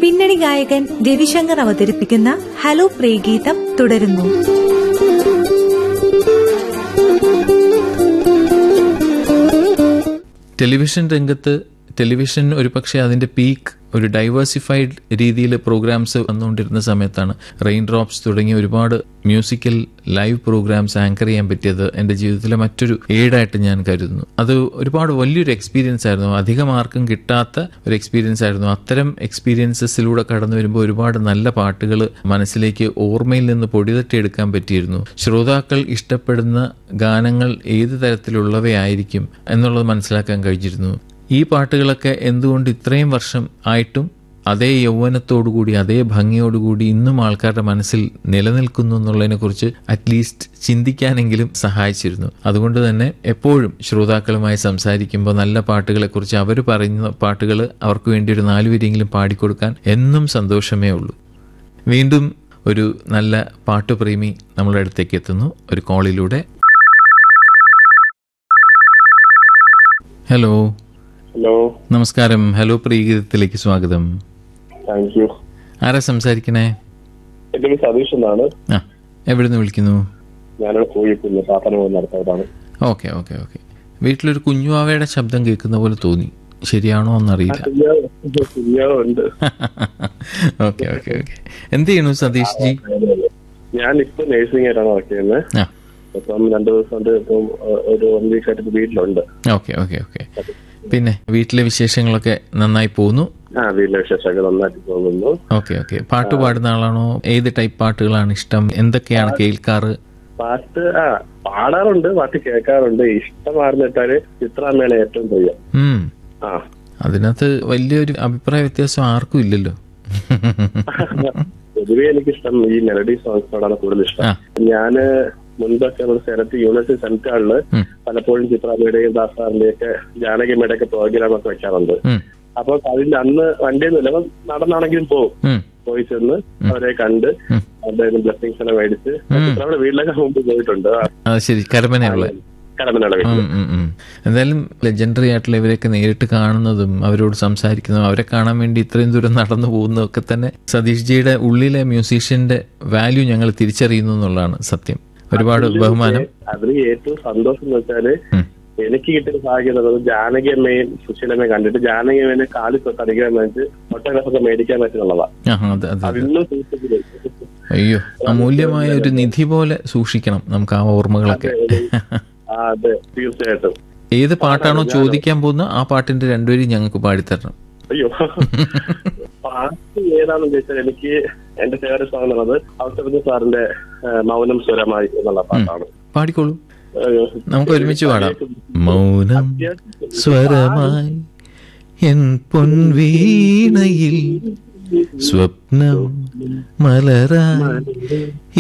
പിന്നണി ഗായകൻ രവിശങ്കർ അവതരിപ്പിക്കുന്ന ഹലോ പ്രേഗീതം തുടരുന്നു ടെലിവിഷൻ രംഗത്ത് ടെലിവിഷൻ ഒരു പക്ഷേ അതിന്റെ പീക്ക് ഒരു ഡൈവേഴ്സിഫൈഡ് രീതിയിൽ പ്രോഗ്രാംസ് വന്നുകൊണ്ടിരുന്ന സമയത്താണ് റെയിൻ ഡ്രോപ്സ് തുടങ്ങിയ ഒരുപാട് മ്യൂസിക്കൽ ലൈവ് പ്രോഗ്രാംസ് ആങ്കർ ചെയ്യാൻ പറ്റിയത് എൻ്റെ ജീവിതത്തിലെ മറ്റൊരു ഏഡായിട്ട് ഞാൻ കരുതുന്നു അത് ഒരുപാട് വലിയൊരു എക്സ്പീരിയൻസ് ആയിരുന്നു അധികം ആർക്കും കിട്ടാത്ത ഒരു എക്സ്പീരിയൻസ് ആയിരുന്നു അത്തരം എക്സ്പീരിയൻസസിലൂടെ കടന്നു വരുമ്പോൾ ഒരുപാട് നല്ല പാട്ടുകൾ മനസ്സിലേക്ക് ഓർമ്മയിൽ നിന്ന് പൊടിതട്ടിയെടുക്കാൻ പറ്റിയിരുന്നു ശ്രോതാക്കൾ ഇഷ്ടപ്പെടുന്ന ഗാനങ്ങൾ ഏത് തരത്തിലുള്ളവയായിരിക്കും എന്നുള്ളത് മനസ്സിലാക്കാൻ കഴിഞ്ഞിരുന്നു ഈ പാട്ടുകളൊക്കെ എന്തുകൊണ്ട് ഇത്രയും വർഷം ആയിട്ടും അതേ യൗവനത്തോടുകൂടി അതേ ഭംഗിയോടുകൂടി ഇന്നും ആൾക്കാരുടെ മനസ്സിൽ നിലനിൽക്കുന്നു എന്നുള്ളതിനെക്കുറിച്ച് അറ്റ്ലീസ്റ്റ് ചിന്തിക്കാനെങ്കിലും സഹായിച്ചിരുന്നു അതുകൊണ്ട് തന്നെ എപ്പോഴും ശ്രോതാക്കളുമായി സംസാരിക്കുമ്പോൾ നല്ല പാട്ടുകളെക്കുറിച്ച് അവർ പറയുന്ന പാട്ടുകൾ അവർക്ക് വേണ്ടി ഒരു നാലുപേരെങ്കിലും പാടിക്കൊടുക്കാൻ എന്നും സന്തോഷമേ ഉള്ളൂ വീണ്ടും ഒരു നല്ല പാട്ടുപ്രേമി നമ്മുടെ അടുത്തേക്ക് എത്തുന്നു ഒരു കോളിലൂടെ ഹലോ ഹലോ നമസ്കാരം ഹലോ പ്രീഗീതത്തിലേക്ക് സ്വാഗതം താങ്ക് യു ആരാ സംസാരിക്കണേ എന്റെ പേര് സതീഷ് എന്നാണ് ആ എവിടുന്ന് വിളിക്കുന്നു ഞാനിവിടെ കോഴിക്കുന്ന് പ്രാർത്ഥന നടത്തുന്നതാണ് ഓക്കെ ഓക്കെ ഓക്കെ വീട്ടിലൊരു കുഞ്ഞുവാവയുടെ ശബ്ദം കേൾക്കുന്ന പോലെ തോന്നി ശരിയാണോ എന്നറിയില്ല കുഞ്ഞാവുണ്ട് ഓക്കെ ഓക്കെ ഓക്കെ എന്ത് ചെയ്യണു സതീഷ് ജി ഞാൻ ഇപ്പൊ നഴ്സിംഗ് ആയിട്ടാണ് വർക്ക് ചെയ്യുന്നത് ആ ഇപ്പം രണ്ടു ദിവസം കൊണ്ട് ഇപ്പം ഏഹ്, ഒരു വൺ വീക്ക് ആയിട്ട് ഇപ്പൊ വീട്ടിലുണ്ട് ഓക്കെ ഓക്കെ ഓക്കെ പിന്നെ വീട്ടിലെ വിശേഷങ്ങളൊക്കെ നന്നായി പോകുന്നു ആ വീട്ടിലെ വിശേഷമൊക്കെ നന്നായിട്ട് പോകുന്നു ഓക്കെ ഓക്കെ പാട്ട് പാടുന്ന ആളാണോ ഏത് ടൈപ്പ് പാട്ടുകളാണ് ഇഷ്ടം എന്തൊക്കെയാണ് കേൾക്കാറ് പാട്ട് ആ പാടാറുണ്ട് പാട്ട് കേൾക്കാറുണ്ട് ഇഷ്ടമാർന്നിട്ടാല് ചിത്രാമ്മയാണ് ഏറ്റവും പ്രിയം ഉം ആ അതിനകത്ത് വലിയൊരു അഭിപ്രായ വ്യത്യാസം ആർക്കും ഇല്ലല്ലോ പൊതുവെ എനിക്കിഷ്ടം ഈ മെലഡി സോങ്സിനോടാണ് കൂടുതൽ ആ. ഇഷ്ടം ഞാന് മുൻപൊക്കെ നമ്മുടെ സെനറ്റ് യൂണിവേഴ്സിറ്റി സെനറ്റുകളില് ഉം. പലപ്പോഴും ചിത്രാമ്മയുടെയും ദാസാറിന്റെയും ഒക്കെ ജാനകിയമ്മയുടെ ഒക്കെ പ്രോഗ്രാം ഒക്കെ വെക്കാറുണ്ട് ഉം, അപ്പൊ അതിന്റെ അന്ന് വണ്ടിയൊന്നുമില്ല അപ്പൊ നടന്നാണെങ്കിലും പോകും ഉം, പോയി ചെന്ന് അവരെ കണ്ട് ഉം. അവരുടെ ബ്ലെസ്സിങ്സ് എല്ലാം മേടിച്ച് ചിത്രാമ്മയുടെ വീട്ടിലൊക്കെ മുമ്പ് പോയിട്ടുണ്ട് അത് ശരി കരമനയുള്ള കടമനയുടെ വീട്ടിൽ ഉം, ഉം, ഉം. എന്തായാലും ലെജൻഡറി ആയിട്ടുള്ള ഇവരെയൊക്കെ നേരിട്ട് കാണുന്നതും അവരോട് സംസാരിക്കുന്നതും അവരെ കാണാൻ വേണ്ടി ഇത്രയും ദൂരം നടന്നു പോകുന്നതും ഒക്കെ തന്നെ സതീഷ് ജിയുടെ ഉള്ളിലെ മ്യൂസീഷ്യന്റെ വാല്യൂ ഞങ്ങൾ തിരിച്ചറിയുന്നു എന്നുള്ളതാണ് സത്യം ഒരുപാട് ബഹുമാനം അതിൽ ഏറ്റവും സന്തോഷം എന്ന് വെച്ചാല് ഉം. എനിക്ക് കിട്ടിയ ഭാഗ്യം എന്ന് പറയുന്നത് ജാനകിയമ്മയും സുശീലമ്മയും കണ്ടിട്ട് ജാനകിയമ്മേനെ കാലിൽ തൊട്ട് അടിക്കാൻ വേണ്ടി ഓട്ടോഗ്രാഫ് ഒക്കെ മേടിക്കാൻ പറ്റുന്നുള്ളതാ ആ അതെ അതെ അതെ. അതിന്നും സൂക്ഷിച്ചില്ല അയ്യോ അമൂല്യമായ ഒരു നിധി പോലെ സൂക്ഷിക്കണം നമുക്ക് ആ ഓർമ്മകളൊക്കെ ആ അതെ തീർച്ചയായിട്ടും ഏത് പാട്ടാണോ ചോദിക്കാൻ പോകുന്ന ആ പാട്ടിന്റെ രണ്ടുപേരും ഞങ്ങൾക്ക് പാടിത്തരണം അയ്യോ പാട്ട് ഏതാണെന്ന് ചോദിച്ചാൽ എനിക്ക് എന്റെ ഫേവറേറ്റ് സോങ് എന്നുള്ളത് ഔസഫ് സാറിന്റെ ആ, മൗനം സ്വരമായി എന്നുള്ള പാട്ടാണ് പാടിക്കോളൂ അയ്യോ. നമുക്ക് ഒരുമിച്ച് പാടാം മൗനം സ്വരമായി എൻ പൊൻവീണയിൽ സ്വപ്നം മലരായി